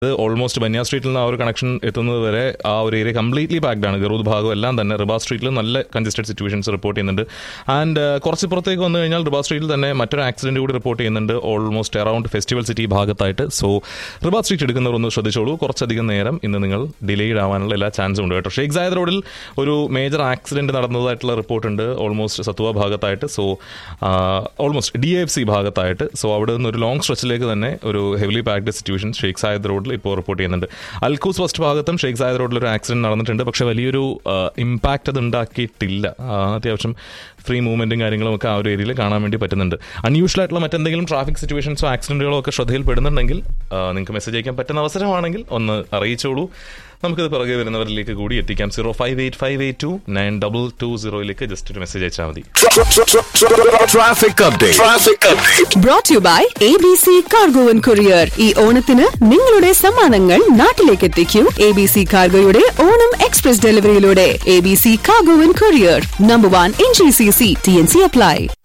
Almost ബന്യ സ്ട്രീറ്റിൽ നിന്ന് ആ ഒരു കണക്ഷൻ എത്തുന്നത് വരെ ആ ഒരു ഏരിയ കംപ്ലീറ്റ്ലി പാക്ഡ് ആണ് ഗറൂദ് ഭാഗം എല്ലാം തന്നെ റിബാ സ്ട്രീറ്റിൽ നല്ല കൺജസ്റ്റഡ് സിറ്റുവേഷൻസ് റിപ്പോർട്ട് ചെയ്യുന്നുണ്ട് ആൻഡ് കുറച്ച് പുറത്തേക്ക് വന്നു കഴിഞ്ഞാൽ റിബാ സ്ട്രീറ്റിൽ തന്നെ മറ്റൊരു ആക്സിഡന്റ് കൂടി റിപ്പോർട്ട് ചെയ്യുന്നുണ്ട് ഓൾമോസ്റ്റ് അറൌണ്ട് ഫെസ്റ്റിവൽ സിറ്റി ഭാഗത്തായിട്ട് സോ റിബാ സ്ട്രീറ്റ് എടുക്കുന്നവർ ഒന്ന് ശ്രദ്ധിച്ചോളൂ കുറച്ചധികം നേരം ഇന്ന് നിങ്ങൾ ഡിലേഡ് ആവാനുള്ള എല്ലാ ചാൻസും ഉണ്ട് കേട്ടോ ഷേഖ് സായദ് റോഡിൽ ഒരു മേജർ ആക്സിഡന്റ് നടന്നതായിട്ടുള്ള റിപ്പോർട്ടുണ്ട് ഓൾമോസ്റ്റ് സത്വ ഭാഗത്തായിട്ട് so almost D F C ഭാഗത്തായിട്ട് സോ അവിടെ നിന്ന് ഒരു ലോങ് സ്ട്രെച്ചിലേക്ക് തന്നെ ഒരു heavily packed situation Sheikh Zayed റോഡിൽ ഇപ്പോൾ റിപ്പോർട്ട് ചെയ്യുന്നുണ്ട് അൽക്കൂസ് ഫസ്റ്റ് ഭാഗത്തും ഷേഖ് സായദ് റോഡിൽ ഒരു ആക്സിഡന്റ് നടന്നിട്ടുണ്ട് പക്ഷേ വലിയൊരു ഇമ്പാക്റ്റ് അത് ഉണ്ടാക്കിയിട്ടില്ല ആ, അത്യാവശ്യം ഫ്രീ മൂവ്മെന്റും കാര്യങ്ങളും ഒക്കെ ആ ഒരു ഏരിയയിൽ കാണാൻ വേണ്ടി പറ്റുന്നുണ്ട് അൺയൂഷ്വൽ ആയിട്ടുള്ള മറ്റെന്തെങ്കിലും ട്രാഫിക് സിറ്റുവേഷൻസോ ആക്സിഡന്റുകളോ ഒക്കെ ശ്രദ്ധയിൽപ്പെടുന്നുണ്ടെങ്കിൽ ആ, നിങ്ങൾക്ക് മെസ്സേജ് അയക്കാൻ പറ്റുന്ന അവസരമാണെങ്കിൽ ഒന്ന് അറിയിച്ചോളൂ നമുക്കത് പിറകെ വരുന്നവരിലേക്ക് കൂടി എത്തിക്കാം zero five eight five eight two nine double two സീറോയിലേക്ക് ജസ്റ്റ് ഒരു മെസ്സേജ് അയച്ചാൽ മതി Traffic update. Traffic update. Brought you by A B C cargo and courier ഈ ഓണത്തിന് നിങ്ങളുടെ സമ്മാനങ്ങൾ നാട്ടിലേക്ക് എത്തിക്കൂ എ ബി സി കാർഗോയുടെ ഓണം എക്സ്പ്രസ് ഡെലിവറിയിലൂടെ A B C cargo and courier number one in G C C T N C apply